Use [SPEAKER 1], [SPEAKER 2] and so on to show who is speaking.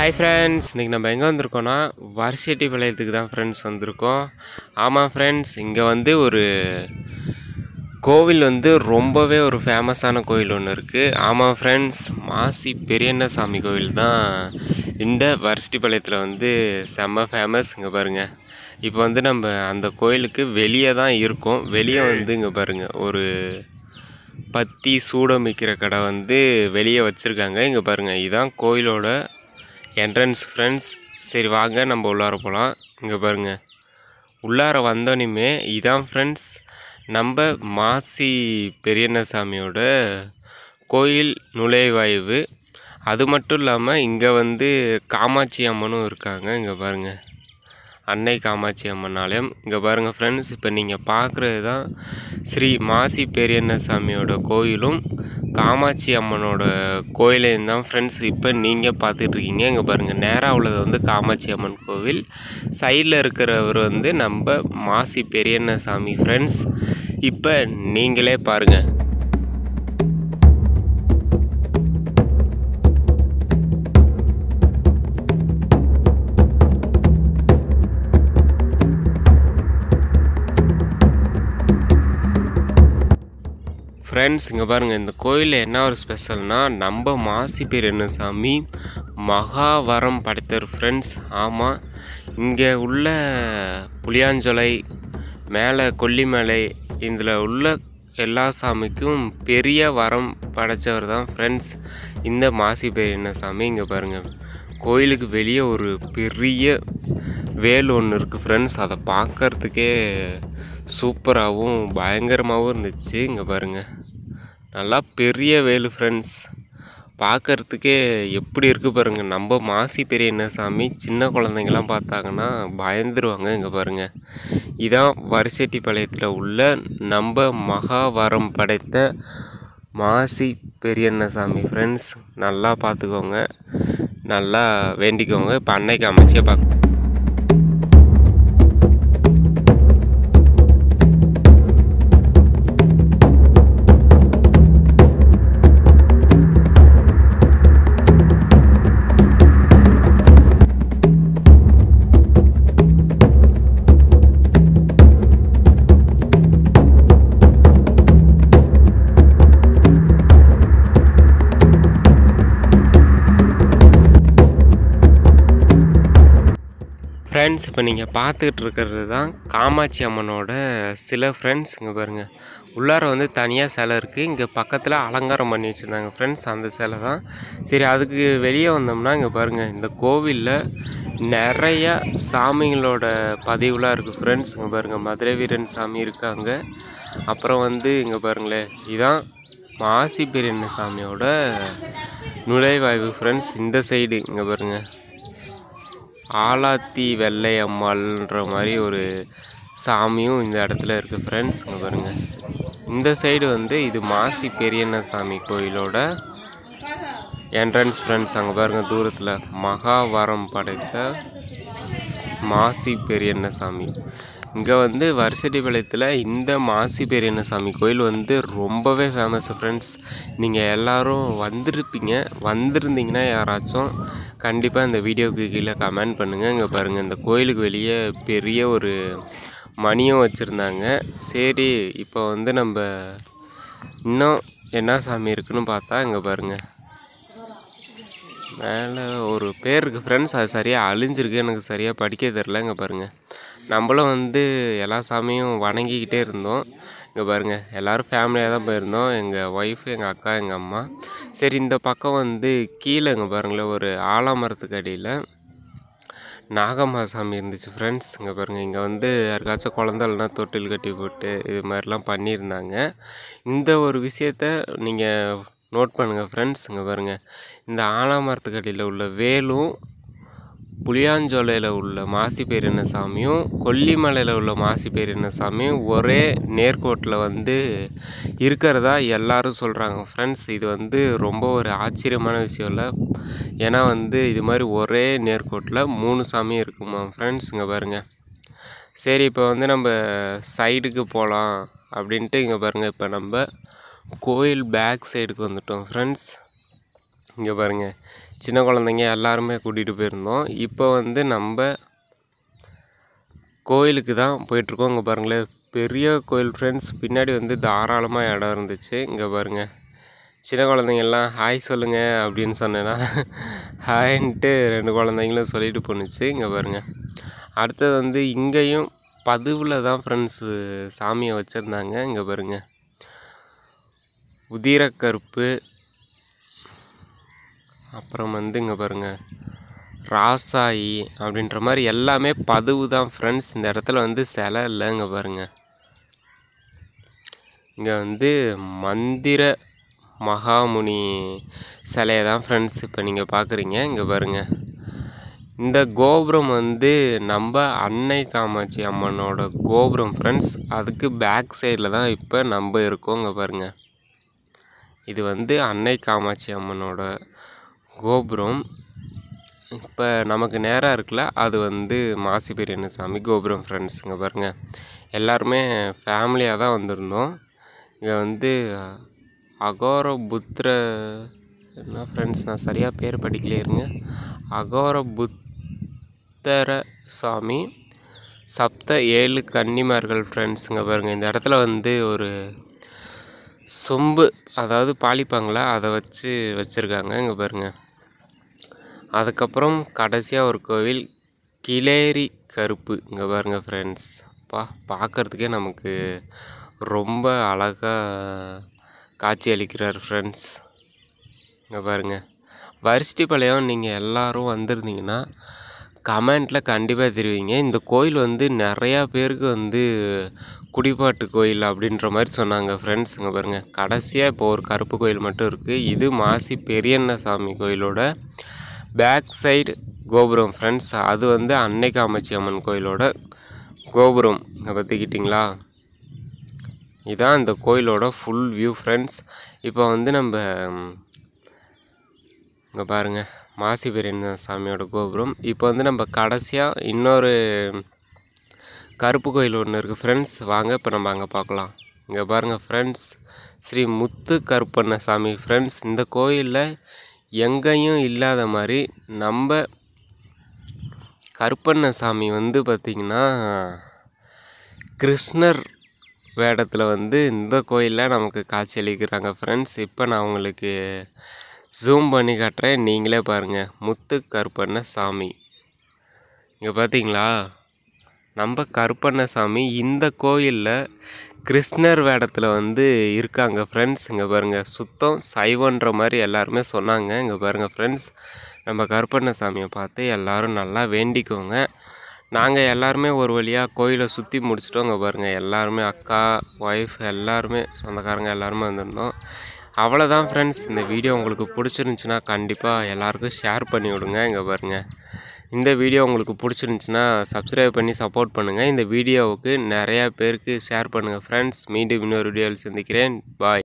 [SPEAKER 1] hi friends இன்றைக்கி நம்ம எங்கே வந்திருக்கோன்னா வர்சிட்டி பாளையத்துக்கு தான் ஃப்ரெண்ட்ஸ் வந்திருக்கோம் ஆமாம் ஃப்ரெண்ட்ஸ் இங்கே வந்து ஒரு கோவில் வந்து ரொம்பவே ஒரு ஃபேமஸான கோவில் ஒன்று இருக்குது ஆமாம் ஃப்ரெண்ட்ஸ் மாசி பெரியண்ண சாமி கோவில் தான் இந்த வர்சிட்டிப்பாளையத்தில் வந்து செம்ம ஃபேமஸ் இங்கே பாருங்கள் இப்போ வந்து நம்ம அந்த கோயிலுக்கு வெளியே தான் இருக்கோம் வெளியே வந்து இங்கே பாருங்கள் ஒரு பத்தி சூடம் விற்கிற கடை வந்து வெளியே வச்சுருக்காங்க இங்கே பாருங்கள் இதுதான் கோயிலோட என்ட்ரன்ஸ் ஃப்ரெண்ட்ஸ் சரி வாங்க நம்ம உள்ளார போகலாம் இங்கே பாருங்கள் உள்ளார வந்தோடனே இதான் ஃப்ரெண்ட்ஸ் நம்ம மாசி பெரியண்ணசாமியோட கோயில் நுழைவாய்வு அது மட்டும் இல்லாமல் இங்கே வந்து காமாட்சி அம்மனும் இருக்காங்க இங்கே பாருங்கள் அன்னை காமாட்சி அம்மன் ஆலயம் இங்கே பாருங்கள் ஃப்ரெண்ட்ஸ் இப்போ நீங்கள் பார்க்குறது தான் ஸ்ரீ மாசி பெரியண்ணசாமியோட கோயிலும் காமாட்சி அம்மனோட கோயிலையும் தான் ஃப்ரெண்ட்ஸ் இப்போ நீங்கள் பார்த்துட்ருக்கீங்க இங்கே பாருங்கள் நேராக உள்ளது வந்து காமாட்சி அம்மன் கோவில் சைடில் இருக்கிறவர் வந்து நம்ம மாசி பெரியண்ணசாமி ஃப்ரெண்ட்ஸ் இப்போ நீங்களே பாருங்கள் ஃப்ரெண்ட்ஸ் இங்கே பாருங்கள் இந்த கோயிலில் என்ன ஒரு ஸ்பெஷல்னால் நம்ம மாசி பேர் என்ன சாமி மகாவரம் படைத்தர் ஃப்ரெண்ட்ஸ் ஆமாம் இங்கே உள்ள புளியாஞ்சோலை மேலே கொல்லிமலை இதில் உள்ள எல்லா சாமிக்கும் பெரிய வரம் படைத்தவர் தான் ஃப்ரெண்ட்ஸ் இந்த மாசி பேர் என்ன சாமி இங்கே பாருங்கள் கோயிலுக்கு வெளியே ஒரு பெரிய வேல் ஒன்று இருக்குது ஃப்ரெண்ட்ஸ் அதை பார்க்கறதுக்கே சூப்பராகவும் பயங்கரமாகவும் இருந்துச்சு இங்கே பாருங்கள் நல்லா பெரிய வேலு ஃப்ரெண்ட்ஸ் பார்க்கறதுக்கே எப்படி இருக்குது பாருங்கள் நம்ம மாசி பெரிய என்ன சாமி சின்ன குழந்தைங்கலாம் பார்த்தாங்கன்னா பயந்துருவாங்க இங்கே பாருங்கள் இதான் வரிசெட்டிப்பாளையத்தில் உள்ள நம்ம மகாவரம் படைத்த மாசி பெரியண்ண சாமி ஃப்ரெண்ட்ஸ் நல்லா பார்த்துக்கோங்க நல்லா வேண்டிக்கோங்க இப்போ அன்னைக்கு அமைச்சியாக பார்க்க ஃப்ரெண்ட்ஸ் இப்போ நீங்கள் பார்த்துக்கிட்டு இருக்கிறது தான் காமாட்சி அம்மனோட சில ஃப்ரெண்ட்ஸ் இங்கே பாருங்கள் உள்ளார வந்து தனியாக சிலை இருக்குது இங்கே பக்கத்தில் அலங்காரம் பண்ணி வச்சுருந்தாங்க ஃப்ரெண்ட்ஸ் அந்த சிலை தான் சரி அதுக்கு வெளியே வந்தோம்னா இங்கே பாருங்கள் இந்த கோவிலில் நிறைய சாமிங்களோட பதிவுலாம் இருக்குது ஃப்ரெண்ட்ஸ் இங்கே பாருங்கள் மதுரை வீரன் சாமி இருக்காங்க அப்புறம் வந்து இங்கே பாருங்களேன் இதான் மாசி பெரியண்ண சாமியோட நுழைவாய்வு ஃப்ரெண்ட்ஸ் இந்த சைடு இங்கே பாருங்கள் ஆலாத்தி வெள்ளை அம்மாள்ன்ற மாதிரி ஒரு சாமியும் இந்த இடத்துல இருக்குது ஃப்ரெண்ட்ஸ் இங்கே பாருங்கள் இந்த சைடு வந்து இது மாசி பெரியண்ண சாமி கோயிலோட என்ட்ரன்ஸ் ஃப்ரெண்ட்ஸ் அங்கே பாருங்கள் தூரத்தில் மகாவரம் படைத்த மாசி பெரியண்ண சாமி இங்கே வந்து வருஷடிபாளையத்தில் இந்த மாசி பெரியண்ண சாமி கோயில் வந்து ரொம்பவே ஃபேமஸ் ஃப்ரெண்ட்ஸ் நீங்கள் எல்லோரும் வந்திருப்பீங்க வந்திருந்தீங்கன்னா யாராச்சும் கண்டிப்பாக இந்த வீடியோவுக்கு கீழே கமெண்ட் பண்ணுங்கள் இங்கே பாருங்கள் இந்த கோயிலுக்கு வெளியே பெரிய ஒரு மணியும் வச்சுருந்தாங்க சரி இப்போ வந்து நம்ம இன்னும் என்ன சாமி இருக்குன்னு பார்த்தா இங்கே பாருங்கள் மேலே ஒரு பேர் இருக்குது ஃப்ரெண்ட்ஸ் அது சரியாக அழிஞ்சிருக்கு எனக்கு சரியாக படிக்க தெரில இங்கே பாருங்கள் நம்மளும் வந்து எல்லா சாமியும் வணங்கிக்கிட்டே இருந்தோம் இங்கே பாருங்கள் எல்லோரும் ஃபேமிலியாக தான் போயிருந்தோம் எங்கள் ஒய்ஃபு எங்கள் அக்கா எங்கள் அம்மா சரி இந்த பக்கம் வந்து கீழே இங்கே பாருங்களேன் ஒரு ஆலாமரத்துக்கு அடியில் நாகம்மா சாமி இருந்துச்சு ஃப்ரெண்ட்ஸ் இங்கே பாருங்கள் இங்கே வந்து யாருக்காச்சும் குழந்த இல்லைனா தொட்டில் கட்டி போட்டு இது மாதிரிலாம் பண்ணியிருந்தாங்க இந்த ஒரு விஷயத்த நீங்கள் நோட் பண்ணுங்கள் ஃப்ரெண்ட்ஸ் இங்கே பாருங்கள் இந்த ஆலாமரத்துக்கு அடியில் உள்ள வேலும் புளியாஞ்சோலையில் உள்ள மாசி பேரின சாமியும் கொல்லிமலையில் உள்ள மாசி பேரின சாமியும் ஒரே நேர்கோட்டில் வந்து இருக்கிறதா எல்லாரும் சொல்கிறாங்க ஃப்ரெண்ட்ஸ் இது வந்து ரொம்ப ஒரு ஆச்சரியமான விஷயம் இல்லை ஏன்னா வந்து இது மாதிரி ஒரே நேர்கோட்டில் மூணு சாமியும் இருக்குமா ஃப்ரெண்ட்ஸ் இங்கே பாருங்கள் சரி இப்போ வந்து நம்ம சைடுக்கு போகலாம் அப்படின்ட்டு இங்கே பாருங்கள் இப்போ நம்ம கோயில் பேக் சைடுக்கு வந்துட்டோம் ஃப்ரெண்ட்ஸ் இங்கே பாருங்கள் சின்ன குழந்தைங்க எல்லாருமே கூட்டிகிட்டு போயிருந்தோம் இப்போ வந்து நம்ம கோயிலுக்கு தான் போயிட்டுருக்கோம் இங்கே பாருங்களேன் பெரிய கோயில் ஃப்ரெண்ட்ஸ் பின்னாடி வந்து தாராளமாக இடம் இருந்துச்சு இங்கே பாருங்கள் சின்ன குழந்தைங்கெல்லாம் ஹாய் சொல்லுங்க அப்படின்னு சொன்னேன்னா ஹாய்ன்ட்டு ரெண்டு குழந்தைங்களும் சொல்லிட்டு போணுச்சு இங்கே பாருங்கள் அடுத்தது வந்து இங்கேயும் பதுவில் தான் ஃப்ரெண்ட்ஸு சாமியை வச்சுருந்தாங்க இங்கே பாருங்க உதிரக்கருப்பு அப்புறம் வந்து இங்கே பாருங்க ராசாயி அப்படின்ற மாதிரி எல்லாமே பதுவு தான் ஃப்ரெண்ட்ஸ் இந்த இடத்துல வந்து சிலை இல்லை இங்கே பாருங்க இங்கே வந்து மந்திர மகாமுனி சிலையை தான் ஃப்ரெண்ட்ஸ் இப்போ நீங்கள் பார்க்குறீங்க இங்கே பாருங்கள் இந்த கோபுரம் வந்து நம்ம அன்னை காமாட்சி அம்மனோட கோபுரம் ஃப்ரெண்ட்ஸ் அதுக்கு பேக் சைடில் தான் இப்போ நம்ம இருக்கோம் இங்கே பாருங்கள் இது வந்து அன்னை காமாட்சி அம்மனோட கோபுரம் இப்போ நமக்கு நேராக இருக்குல்ல அது வந்து மாசி பெரியண்ணசாமி கோபுரம் ஃப்ரெண்ட்ஸ் இங்கே பாருங்கள் எல்லாருமே ஃபேமிலியாக தான் வந்திருந்தோம் இங்கே வந்து அகோர புத்திர என்ன ஃப்ரெண்ட்ஸ் நான் சரியாக பேர் படிக்கலே இருங்க அகோர புத்தர சாமி சப்த ஏழு கன்னிமார்கள் ஃப்ரெண்ட்ஸுங்க பாருங்கள் இந்த இடத்துல வந்து ஒரு சொம்பு அதாவது பாலிப்பாங்களா அதை வச்சு வச்சுருக்காங்க இங்கே பாருங்கள் அதுக்கப்புறம் கடைசியாக ஒரு கோவில் கிளேரி கருப்பு இங்கே பாருங்கள் ஃப்ரெண்ட்ஸ் பா பார்க்குறதுக்கே நமக்கு ரொம்ப அழகாக காட்சி அளிக்கிறார் ஃப்ரெண்ட்ஸ் இங்கே பாருங்கள் வரிஷ்டிபாளையம் நீங்கள் எல்லாரும் வந்திருந்தீங்கன்னா கமெண்ட்டில் கண்டிப்பாக தெரிவிங்க இந்த கோயில் வந்து நிறையா பேருக்கு வந்து குடிப்பாட்டு கோயில் அப்படின்ற மாதிரி சொன்னாங்க ஃப்ரெண்ட்ஸ் இங்கே பாருங்கள் கடைசியாக இப்போ ஒரு கருப்பு கோயில் மட்டும் இருக்குது இது மாசி பெரியண்ணசாமி கோயிலோட பேக் சைடு கோபுரம் ஃப்ரெண்ட்ஸ் அது வந்து அன்னை காமாட்சி அம்மன் கோயிலோட கோபுரம் இங்கே பார்த்துக்கிட்டிங்களா இதான் இந்த கோயிலோட ஃபுல் வியூ ஃப்ரெண்ட்ஸ் இப்போ வந்து நம்ம இங்கே பாருங்கள் மாசி பெரியண்ண சாமியோட கோபுரம் இப்போ வந்து நம்ம கடைசியாக இன்னொரு கருப்பு கோயில் ஒன்று இருக்குது ஃப்ரெண்ட்ஸ் வாங்க இப்போ நம்ம அங்கே பார்க்கலாம் இங்கே பாருங்கள் ஃப்ரெண்ட்ஸ் ஸ்ரீ முத்து கருப்பண்ண சாமி ஃப்ரெண்ட்ஸ் இந்த கோயிலில் எங்கேயும் இல்லாத மாதிரி நம்ம கருப்பண்ண சாமி வந்து பார்த்திங்கன்னா கிருஷ்ணர் வேடத்தில் வந்து இந்த கோயிலில் நமக்கு காட்சி அளிக்கிறாங்க ஃப்ரெண்ட்ஸ் இப்போ நான் உங்களுக்கு ஜூம் பண்ணி காட்டுறேன் நீங்களே பாருங்கள் முத்து கருப்பண்ண சாமி இங்கே பார்த்தீங்களா நம்ம கருப்பண்ண சாமி இந்த கோயிலில் கிருஷ்ணர் வேடத்தில் வந்து இருக்காங்க ஃப்ரெண்ட்ஸ் இங்கே பாருங்கள் சுத்தம் சைவன்ற மாதிரி எல்லாருமே சொன்னாங்க இங்கே பாருங்கள் ஃப்ரெண்ட்ஸ் நம்ம கருப்பண்ண சாமியை பார்த்து எல்லோரும் நல்லா வேண்டிக்கோங்க நாங்கள் எல்லாருமே ஒரு வழியாக கோயிலை சுற்றி முடிச்சிட்டோம் இங்கே பாருங்கள் எல்லாருமே அக்கா ஒய்ஃப் எல்லாருமே சொந்தக்காரங்க எல்லாருமே வந்திருந்தோம் அவ்வளோதான் ஃப்ரெண்ட்ஸ் இந்த வீடியோ உங்களுக்கு பிடிச்சிருந்துச்சின்னா கண்டிப்பாக எல்லாருக்கும் ஷேர் பண்ணி விடுங்க இங்கே பாருங்கள் இந்த வீடியோ உங்களுக்கு பிடிச்சிருந்துச்சின்னா சப்ஸ்கிரைப் பண்ணி சப்போர்ட் பண்ணுங்கள் இந்த வீடியோவுக்கு நிறையா பேருக்கு ஷேர் பண்ணுங்கள் ஃப்ரெண்ட்ஸ் மீண்டும் இன்னொரு வீடியோவில் சந்திக்கிறேன் பாய்